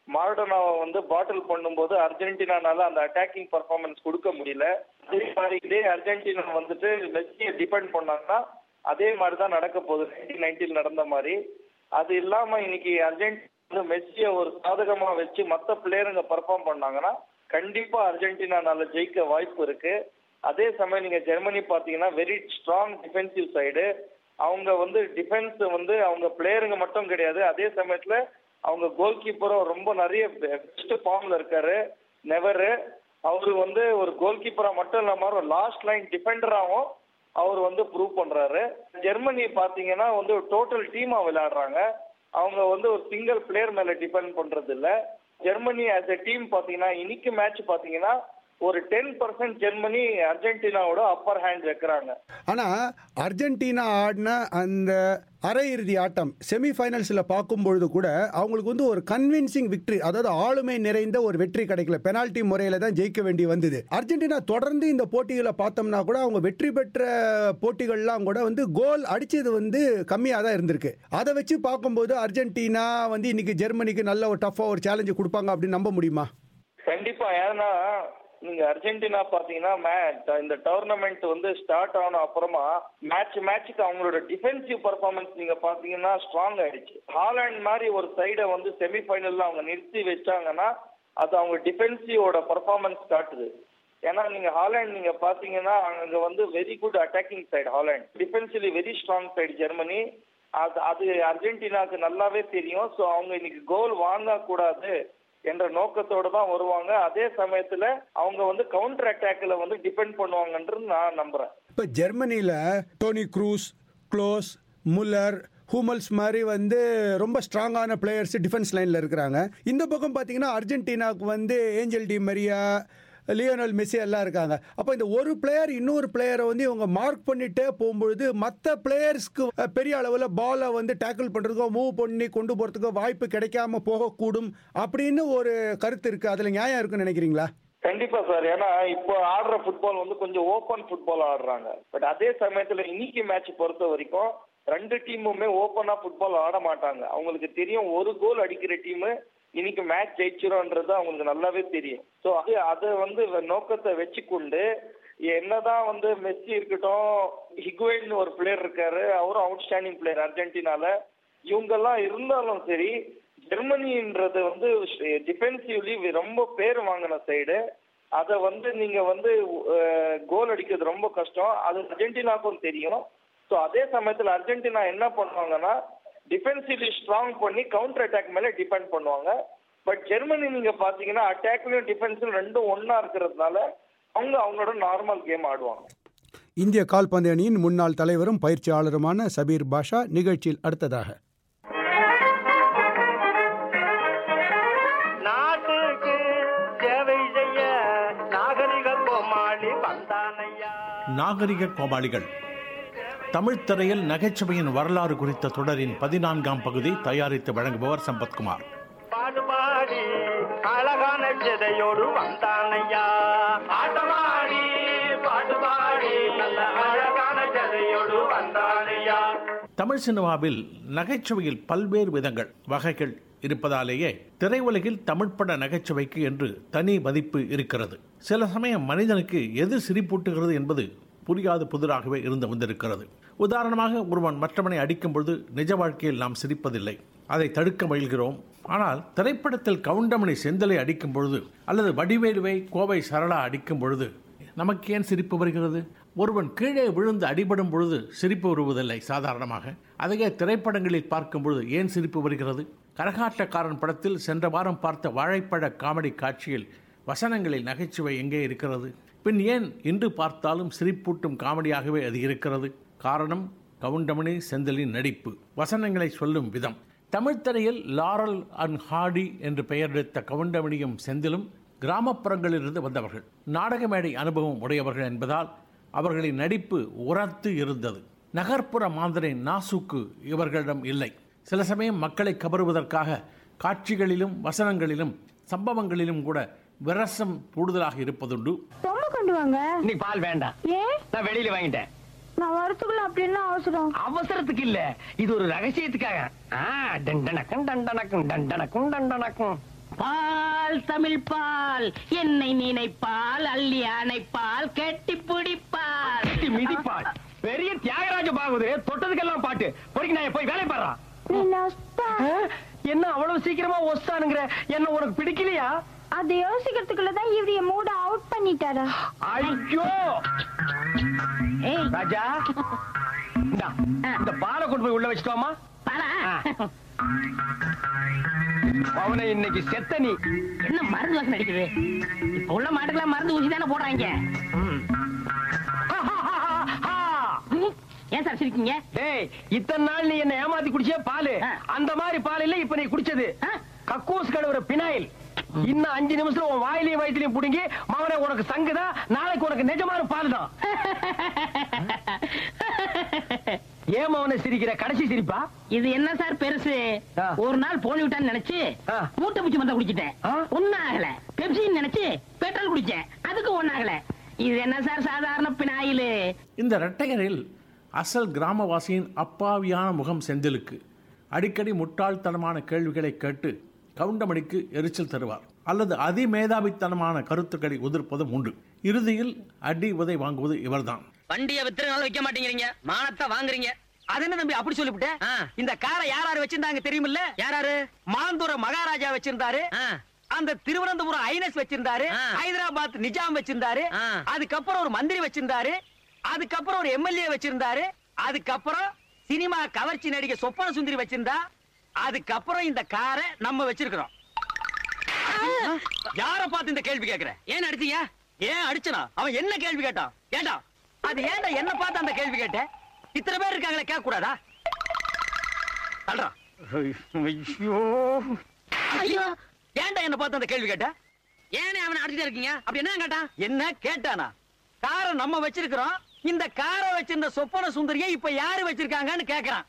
மாரடோனாவை வந்து பாட்டில் பண்ணும்போது அர்ஜென்டினானால அந்த அட்டாக்கிங் பர்ஃபார்மன்ஸ் கொடுக்க முடியல அதே மாதிரி இதே அர்ஜென்டினா வந்துட்டு மெஸ்ஸியை டிபெண்ட் பண்ணாங்கன்னா அதே மாதிரி தான் நடக்க போகுது நைன்டீன் நைன்டில் நடந்த மாதிரி அது இல்லாம இன்னைக்கு அர்ஜென்டினா வந்து மெஸ்ஸியை ஒரு சாதகமா வச்சு மற்ற பிளேயருங்க பர்ஃபார்ம் பண்ணாங்கன்னா கண்டிப்பா அர்ஜென்டினானால ஜெயிக்க வாய்ப்பு இருக்கு அதே சமயம் நீங்க ஜெர்மனி பாத்தீங்கன்னா வெரி ஸ்ட்ராங் டிஃபென்சிவ் சைடு அவங்க வந்து டிஃபென்ஸ் வந்து அவங்க பிளேயருங்க மட்டும் கிடையாது அதே சமயத்துல அவங்க கோல் கீப்பரும் ரொம்ப நிறைய பெஸ்ட் ஃபார்ம்ல இருக்காரு நெவரு அவரு வந்து ஒரு கோல் கீப்பரா மட்டும் இல்லாம ஒரு லாஸ்ட் லைன் டிஃபெண்டராகவும் அவர் வந்து ப்ரூவ் பண்றாரு ஜெர்மனி பாத்தீங்கன்னா வந்து ஒரு டோட்டல் டீமா விளையாடுறாங்க அவங்க வந்து ஒரு சிங்கிள் பிளேயர் மேல டிபெண்ட் பண்றது இல்ல ஜெர்மனி ஆஸ் எ டீம் பாத்தீங்கன்னா இன்னைக்கு மேட்ச் பாத்தீங்கன்னா ஒரு டென் பர்சன்ட் ஜெர்மனி அர்ஜென்டினாவோட அப்பர் ஹேண்ட் வைக்கிறாங்க ஆனா அர்ஜென்டினா ஆடின அந்த அரையிறுதி ஆட்டம் செமிஃபைனல்ஸில் பார்க்கும்பொழுது கூட அவங்களுக்கு வந்து ஒரு கன்வின்சிங் விக்டரி அதாவது ஆளுமை நிறைந்த ஒரு வெற்றி கிடைக்கல பெனால்டி முறையில் தான் ஜெயிக்க வேண்டி வந்தது அர்ஜென்டினா தொடர்ந்து இந்த போட்டிகளை பார்த்தோம்னா கூட அவங்க வெற்றி பெற்ற போட்டிகள்லாம் கூட வந்து கோல் அடிச்சது வந்து கம்மியாக தான் இருந்திருக்கு அதை வச்சு பார்க்கும்போது அர்ஜென்டினா வந்து இன்னைக்கு ஜெர்மனிக்கு நல்ல ஒரு டஃப்பாக ஒரு சேலஞ்சு கொடுப்பாங்க அப்படின்னு நம்ப முடியுமா கண்டிப்பா ஏன்னா நீங்க அர்ஜென்டினா பாத்தீங்கன்னா மேட்ச் இந்த டோர்னமெண்ட் வந்து ஸ்டார்ட் ஆன அப்புறமா மேட்ச் மேட்ச்சுக்கு அவங்களோட டிஃபென்சிவ் பர்ஃபார்மன்ஸ் நீங்க பாத்தீங்கன்னா ஸ்ட்ராங் ஆயிடுச்சு ஹாலாண்ட் மாதிரி ஒரு சைடை வந்து செமிஃபைனல்ல அவங்க நிறுத்தி வச்சாங்கன்னா அது அவங்க டிஃபென்சிவோட பர்ஃபார்மன்ஸ் காட்டுது ஏன்னா நீங்க ஹாலாண்ட் நீங்க பாத்தீங்கன்னா அங்க வந்து very good attacking side Holland defensively very strong side Germany அது அது அர்ஜென்டினாக்கு நல்லாவே தெரியும் ஸோ அவங்க இன்னைக்கு கோல் வாங்க கூடாது என்ற நோக்கத்தோட தான் வருவாங்க அதே சமயத்துல அவங்க வந்து கவுண்டர் அட்டாக்ல வந்து டிபெண்ட் பண்ணுவாங்கன்றது நான் நம்புறேன் இப்போ ஜெர்மனியில் Toni Kroos Klose Muller Hummels மாதிரி வந்து ரொம்ப ஸ்ட்ராங்கான பிளேயர்ஸ் டிஃபென்ஸ் லைனில் இருக்கிறாங்க இந்த பக்கம் பார்த்தீங்கன்னா அர்ஜென்டினாவுக்கு வந்து Angel Di Maria Lionel Messi எல்லாம் இருக்காங்க அப்போ இந்த ஒரு பிளேயர் இன்னொரு பிளேயரை வந்து இவங்க மார்க் பண்ணிட்டே போகும்பொழுது மற்ற பிளேயர்ஸ்க்கு பெரிய அளவில் பாலை வந்து டேக்கிள் பண்ணுறதுக்கோ மூவ் பண்ணி கொண்டு போகிறதுக்கோ வாய்ப்பு கிடைக்காம போகக்கூடும் அப்படின்னு ஒரு கருத்து இருக்குது அதில் நியாயம் இருக்குன்னு நினைக்கிறீங்களா கண்டிப்பா சார் ஏன்னா இப்போ ஆடுற ஃபுட்பால் வந்து கொஞ்சம் ஓப்பன் ஃபுட்பால் ஆடுறாங்க பட் அதே சமயத்துல இன்னைக்கு மேட்ச் பொறுத்த வரைக்கும் ரெண்டு டீமுமே ஓப்பனா ஃபுட்பால் ஆட மாட்டாங்க அவங்களுக்கு தெரியும் ஒரு கோல் அடிக்கிற டீம் இன்னைக்கு மேட்ச் ஜெயிச்சிரும்ன்றது அவங்களுக்கு நல்லாவே தெரியும் ஸோ அது அதை வந்து நோக்கத்தை வச்சுக்கொண்டு என்னதான் வந்து மெஸ்ஸி இருக்கட்டும் ஹிகுவைன் ஒரு பிளேயர் இருக்காரு அவரும் அவுட்ஸ்டாண்டிங் பிளேயர் அர்ஜென்டினால இவங்கெல்லாம் இருந்தாலும் சரி ஜெர்மனின்றது வந்து டிஃபென்சிவ்லி ரொம்ப பேர் வாங்கின சைடு அதை வந்து நீங்க வந்து கோல் அடிக்கிறது ரொம்ப கஷ்டம் அது அர்ஜென்டினாக்கும் தெரியும் ஸோ அதே சமயத்தில் அர்ஜென்டினா என்ன பண்ணுவாங்கன்னா டிஃபென்சிவ்லி ஸ்ட்ராங் பண்ணி கவுண்டர் அட்டாக் மேலே டிபெண்ட் பண்ணுவாங்க பட் ஜெர்மனி நீங்க பாத்தீங்கன்னா அட்டாக்லயும் டிஃபென்ஸும் ரெண்டும் ஒன்னா இருக்கிறதுனால அவங்க அவங்களோட நார்மல் கேம் ஆடுவாங்க இந்திய கால்பந்து அணியின் முன்னாள் தலைவரும் பயிற்சியாளருமான சபீர் பாஷா நிகழ்ச்சியில் அடுத்ததாக நாட்டுக்கு சேவை செய்ய நாகரிக கோமாளி வந்தானையா நாகரிக கோமாளிகள் தமிழ் திரையில் நகைச்சுவையின் வரலாறு குறித்த தொடரின் பதினான்காம் பகுதி தயாரித்து வழங்குபவர் சம்பத்குமார் பாடுபாடி அழகான சிதையோடு வந்தானையா ஆட்டமாடி பாடுபாடி நல்ல அழகான சிதையோடு வந்தானையா தமிழ் சினிமாவில் நகைச்சுவையில் பல்வேறு விதங்கள் வகைகள் இருப்பதாலேயே திரையுலகில் தமிழ்ப்பட நகைச்சுவைக்கு என்று தனி மதிப்பு இருக்கிறது சில சமயம் மனிதனுக்கு எது சிரிப்பூட்டுகிறது என்பது புரியாத புதிராகவே இருந்து வந்திருக்கிறது உதாரணமாக ஒருவன் மற்றவனை அடிக்கும் பொழுது நிஜ வாழ்க்கையில் நாம் சிரிப்பதில்லை அதை தடுக்க முயல்கிறோம் ஆனால் திரைப்படத்தில் கவுண்டமணி செந்தலை அடிக்கும் பொழுது அல்லது வடிவேலுவை கோவை சரளா அடிக்கும் பொழுது நமக்கு ஏன் சிரிப்பு வருகிறது ஒருவன் கீழே விழுந்து அடிபடும் பொழுது சிரிப்பு வருவதில்லை சாதாரணமாக அதையே திரைப்படங்களில் பார்க்கும் பொழுது ஏன் சிரிப்பு வருகிறது கரகாட்டக்காரன் படத்தில் சென்ற வாரம் பார்த்த வாழைப்பழ காமெடி காட்சியில் வசனங்களில் நகைச்சுவை எங்கே இருக்கிறது பின் ஏன் இன்று பார்த்தாலும் சிரிப்பூட்டும் காமெடியாகவே அது இருக்கிறது காரணம் கவுண்டமணி செந்திலின் நடிப்பு வசனங்களை சொல்லும் விதம் தமிழ் திரையில் லாரல் அண்ட் ஹார்டி என்று பெயரெடுத்த கவுண்டமணியும் செந்திலும் கிராமப்புறங்களிலிருந்து வந்தவர்கள் நாடக மேடை அனுபவம் உடையவர்கள் என்பதால் அவர்களின் நடிப்பு உரத்து இருந்தது நகர்ப்புற மாந்தரின் நாசுக்கு இவர்களிடம் இல்லை சில சமயம் மக்களை கவருவதற்காக காட்சிகளிலும் வசனங்களிலும் சம்பவங்களிலும் கூட விரசம் கூடுதலாக இருப்பதுண்டு ரொம்ப கொண்டு வாங்க நீ பால் வேண்டாம் ஏன் நான் வெளியில வாங்கிட்டேன் நான் வரத்துக்குள்ள அப்படி என்ன அவசரம் அவசரத்துக்கு இல்ல இது ஒரு ரகசியத்துக்காக ஆ, டண்டனக்கும் டண்டனக்கும் டண்டனக்கும் டண்டனக்கும் பால் தமிழ் பால் என்னை நினைப்பால் அள்ளி அணைப்பால் கெட்டி பிடிப்பால் மிதிப்பால் பெரிய தியாகராஜ பாகுது தொட்டதுக்கெல்லாம் பாட்டு பொறுக்கி நான் போய் வேலை பாடுறா என்ன அவ்வளவு சீக்கிரமா ஒஸ்தானுங்கிற என்ன உனக்கு பிடிக்கலையா அதை யோசிக்கிறதுக்குள்ளதான் இவரைய மூட அவுட் பண்ணிட்டாரா ஐயோ ராஜா இந்தா, இந்த பாலை கொண்டு போய் உள்ள வச்சுட்டோமா அவனை இன்னைக்கு செத்த நீ என்ன மருந்து வாசனை அடிக்குது இப்ப உள்ள மாட்டுக்கெல்லாம் மருந்து ஊசி தானே போடுறாங்க ஏன் சார் சிரிக்கீங்க டேய் இத்தனை நாள் நீ என்ன ஏமாத்தி குடிச்சே பாலு அந்த மாதிரி பால் இல்ல இப்ப நீ குடிச்சது கக்கூஸ் கழுவுற பினாயில் இன்னும் அஞ்சு நிமிஷம் உன் வாயிலையும் வயிற்றுலையும் புடுங்கி மகனே உனக்கு சங்குதா நாளைக்கு உனக்கு நிஜமான பால் தான் ஏன் மவனை சிரிக்கிற கடைசி சிரிப்பா இது என்ன சார் பெருசு ஒரு நாள் போலி விட்டான்னு நினைச்சு மூட்டை பிடிச்சி மந்த குடிச்சிட்டேன் ஒன்னும் ஆகல பெப்சின்னு நினைச்சு பெட்ரோல் குடிச்சேன் அதுக்கு ஒன்னும் ஆகல இது என்ன சார் சாதாரண பினாயிலு இந்த இரட்டையரில் அசல் கிராமவாசியின் அப்பாவியான முகம் செந்திலுக்கு அடிக்கடி முட்டாள்தனமான கேள்விகளை கேட்டு கவுண்டமணிக்கு எரிச்சல் தருவார் அல்லது அதிமேதாவித்தனமான கருத்துக்களை உதிர்ப்பதும் உண்டு இறுதியில் அடி உதை வாங்குவது இவர்தான் வண்டியை வித்துறனால வைக்க மாட்டேங்கிறீங்க மானத்தை வாங்குறீங்க அது என்ன தம்பி அப்படி சொல்லிவிட்டேன் இந்த காரை யார் யாரு வச்சிருந்தாங்க தெரியுமில்ல யாராரு மாந்தூர மகாராஜா வச்சிருந்தாரு அந்த திருவனந்தபுரம் ஐனஸ் வச்சிருந்தாரு ஹைதராபாத் நிஜாம் வச்சிருந்தாரு அதுக்கப்புறம் ஒரு மந்திரி வச்சிருந்தாரு அதுக்கப்புறம் ஒரு எம்எல்ஏ வச்சிருந்தாரு அதுக்கப்புறம் சினிமா கவர்ச்சி நடிகை சொப்பன சுந்தரி வச்சிருந்தா அதுக்கப்புறம் இந்த காரை நம்ம வச்சிருக்கிறோம் யார பார்த்து இந்த கேள்வி கேக்குற ஏன் அடிச்சீங்க ஏன் அடிச்சனா அவன் என்ன கேள்வி கேட்டான் ஏண்டா அது ஏன்டா என்ன பார்த்து அந்த கேள்வி கேட்ட இத்தனை பேர் இருக்காங்களே கேட்க கூடாதா தள்ளுறா ஐயோ ஐயோ ஏன்டா என்ன பார்த்து அந்த கேள்வி கேட்ட ஏனே அவனை அடிச்சுட்டே இருக்கீங்க அப்படி என்ன கேட்டான் என்ன கேட்டானா காரை நம்ம வச்சிருக்கிறோம் இந்த காரை வச்சிருந்த சொப்பன சுந்தரியை இப்ப யாரு வச்சிருக்காங்கன்னு கேக்குறான்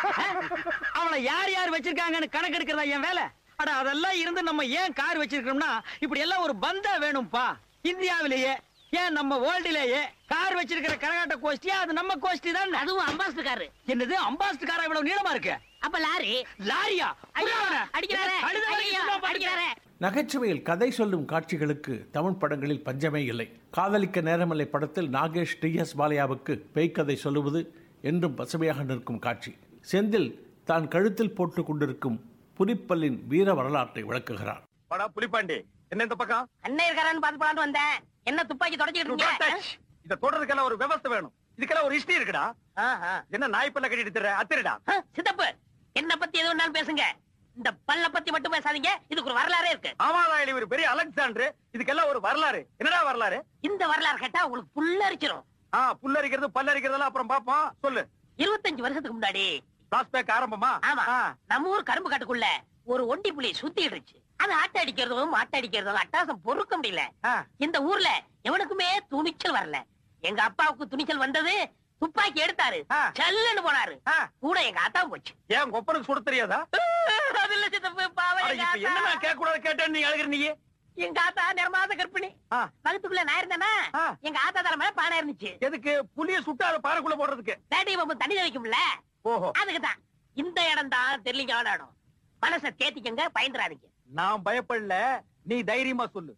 அவளை யார் யார் வச்சிருக்காங்கன்னு கணக்கெடுக்கிறதா என் வேலை அட அதெல்லாம் இருந்து நம்ம ஏன் கார் வச்சிருக்கோம்னா இப்படி எல்லாம் ஒரு பந்தா வேணும்பா இந்தியாவிலேயே ஏன் நம்ம வேர்ல்டுலேயே கார் வச்சிருக்கிற கரகாட்ட கோஷ்டியா அது நம்ம கோஷ்டி தான் அதுவும் அம்பாஸ்டர் கார் என்னது அம்பாஸ்டர் காரா இவ்வளவு நீளமா இருக்கு அப்ப லாரி லாரியா அடிக்கிறாரே அடிக்கிறாரே நகைச்சுவையில் கதை சொல்லும் காட்சிகளுக்கு தமிழ் படங்களில் பஞ்சமே இல்லை காதலிக்க நேரமில்லை படத்தில் நாகேஷ் டி எஸ் பாலையாவுக்கு பேய்க்கதை சொல்லுவது என்றும் பசுமையாக நிற்கும் காட்சி செந்தில் தான் கழுத்தில் போட்டுக் கொண்டிருக்கும் புலிப்பல்லின் வீர வரலாற்றை விளக்குகிறார் படா புலிப்பாண்டி என்ன இந்த பக்கம் அண்ணன் இருக்காரான்னு பாத்து போலான்னு வந்தேன் என்ன துப்பாக்கி தொடச்சிட்டு Do not இருக்கீங்க touch. இத தொடறதுக்கெல்லாம் ஒரு விவஸ்தை வேணும் இதுக்கெல்லாம் ஒரு ஹிஸ்டரி இருக்குடா என்ன நாய் பல்ல கட்டிட்டு திரிற? அத்திரடா சித்தப்பு என்ன பத்தி எது வேணாலும் பேசுங்க இந்த பல்ல பத்தி மட்டும் பேசாதீங்க இதுக்கு ஒரு வரலாறே இருக்கு ஆமாடா இவர் பெரிய அலெக்சாண்டர் இதுக்கெல்லாம் ஒரு வரலாறு என்னடா வரலாறு இந்த வரலாறு கேட்டா உங்களுக்கு புல்லரிச்சிரும் ஆ புல்லரிக்கிறது பல்லரிக்கிறதெல்லாம் அப்புறம் பாப்போம் சொல்லு இருபத்தஞ்சு வருஷத்துக்கு முன்னாடி பிளாஸ்பேக் ஆரம்பமா ஆமா நம்ம ஊர் கரும்பு காட்டுக்குள்ள ஒரு ஒண்டி புலி சுத்திடுச்சு அது ஆட்ட அடிக்கிறதும் மாட்ட அடிக்கிறதும் அட்டாசம் பொறுக்க முடியல இந்த ஊர்ல எவனுக்குமே துணிச்சல் வரல எங்க அப்பாவுக்கு துணிச்சல் வந்தது துப்பாக்கி எடுத்தாரு செல்லுன்னு போனாரு கூட எங்க ஆத்தா போச்சு ஏன் கொப்பனுக்கு சுட தெரியாதா அது இல்ல சித்தப்பு பாவம் அட, எங்க இப்ப என்ன ஆத்தா. நான் கேட்க கூடாது கேட்டேன்னு நீ அழுகிற நீ எங்க ஆத்தா நிறமாத கற்பிணி வகுத்துக்குள்ள நான் இருந்தேனா எங்க ஆத்தா தலை மேல பானை இருந்துச்சு எதுக்கு புலிய சுட்டு அதை பாறைக்குள்ள போடுறதுக்கு வேட்டை பாம்பு தண்ணி தெளிக்கும்ல ஓஹோ அதுக்குதான் இந்த இடம் தான் தெரியலிங்கான இடம் மனசை தேத்திக்கங்க பயந்துறாதீங்க நான் பயப்படல நீ தைரியமா சொல்லு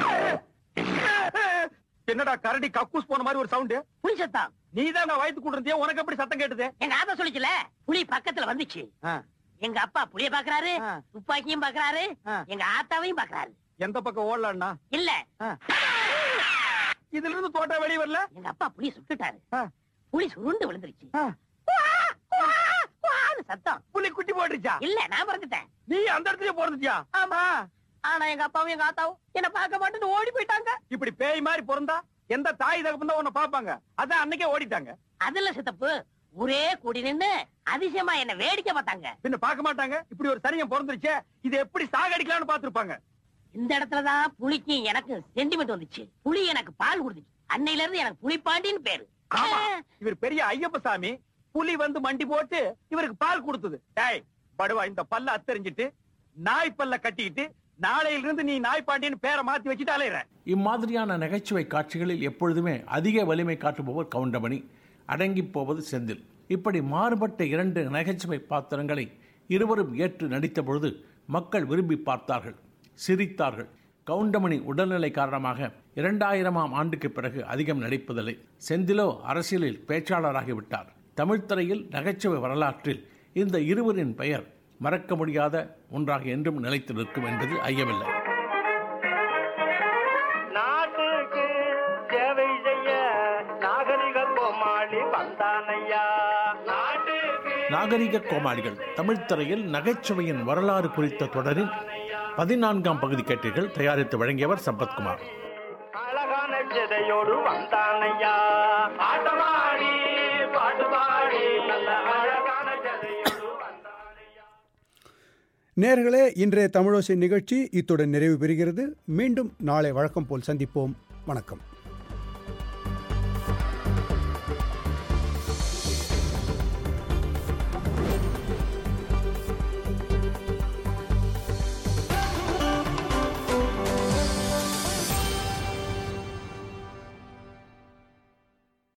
என்னடா கரடி கக்கூஸ் போன மாதிரி ஒரு சவுண்ட் புலி சத்தம் நீ தான் வயிற்றுக்குள்ள இருந்தியா உனக்கு எப்படி சத்தம் கேட்டது எங்க ஆத்தா சொல்லிச்சுல புலி பக்கத்துல வந்துச்சு எங்க அப்பா புலிய பாக்குறாரு துப்பாக்கியும் பாக்குறாரு எங்க ஆத்தாவையும் பாக்குறாரு எந்த பக்கம் ஓடலான்னா இல்ல இதுல இருந்து தோட்டா வெளிய வரல எங்க அப்பா புலி சுட்டுட்டாரு புலி சுருண்டு விழுந்துருச்சு குவா, குவா, குவான்னு சத்தம் புலி குட்டி போட்டுருச்சா இல்ல நான் பிறந்துட்டேன் நீ அந்த இடத்துலயே போறதுச்சியா ஆமா ஆனா எங்க அப்பாவும் எங்க ஆத்தாவும் என்ன பார்க்க மாட்டேன்னு ஓடி போயிட்டாங்க இப்படி பேய் மாதிரி பிறந்தா எந்த தாய் தகப்பன் தான் உன்னை பாப்பாங்க அதான் அன்னைக்கே ஓடிட்டாங்க அதுல சித்தப்பு ஒரே கூடி நின்னு அதிசயமா என்ன வேடிக்கை பார்த்தாங்க பின்ன பார்க்க மாட்டாங்க இப்படி ஒரு சனியம் பிறந்துருச்சே இது எப்படி சாகடிக்கலாம்னு பாத்துருப்பாங்க இந்த இடத்துலதான் புலிக்கு எனக்கு சென்டிமெண்ட் வந்துச்சு புலி எனக்கு பால் கொடுத்துச்சு அன்னையில இருந்து எனக்கு புலிப்பாண்டின்னு பேரு ஆமா இவர் பெரிய ஐயப்ப சாமி புலி வந்து மண்டி போட்டு இவருக்கு பால் கொடுத்தது டேய் படுவா இந்த பல்ல அத்தறிஞ்சிட்டு நாய் பல்ல கட்டிக்கிட்டு நாளையில இருந்து நீ நாய் பாண்டியன்னு பேரை மாத்தி வச்சுட்டு அலையிற இம்மாதிரியான நகைச்சுவை காட்சிகளில் எப்பொழுதுமே அதிக வலிமை காட்டுபவர் கவுண்டமணி அடங்கிப் போவது செந்தில் இப்படி மாறுபட்ட இரண்டு நகைச்சுவை பாத்திரங்களை இருவரும் ஏற்று நடித்த பொழுது மக்கள் விரும்பி பார்த்தார்கள் சிரித்தார்கள் கவுண்டமணி உடல்நிலை காரணமாக இரண்டாயிரமாம் ஆண்டுக்கு பிறகு அதிகம் நடிப்பதில்லை செந்திலோ அரசியலில் பேச்சாளராகிவிட்டார் தமிழ்த்திரையில் நகைச்சுவை வரலாற்றில் இந்த இருவரின் பெயர் மறக்க முடியாத ஒன்றாக என்றும் நிலைத்து நிற்கும் என்பது ஐயமில்லை நாட்டுக்கு சேவை செய்ய நாகரிக கோமாளி வந்தானையா நாட்டுக்கு நாகரிக கோமாளிகள் தமிழ்த்திரையில் நகைச்சுவையின் வரலாறு குறித்த தொடரின் பதினான்காம் பகுதி கேட்டீர்கள் தயாரித்து வழங்கியவர் சம்பத்குமார் அழகான சிதையோடு வந்தானையா ஆட்டமாடி பாட்டுபாடி நல்ல அழகான சிதையோடு நேர்களே இன்றைய தமிழோசை நிகழ்ச்சி இத்துடன் நிறைவு பெறுகிறது மீண்டும் நாளை வழக்கம் போல் சந்திப்போம் வணக்கம்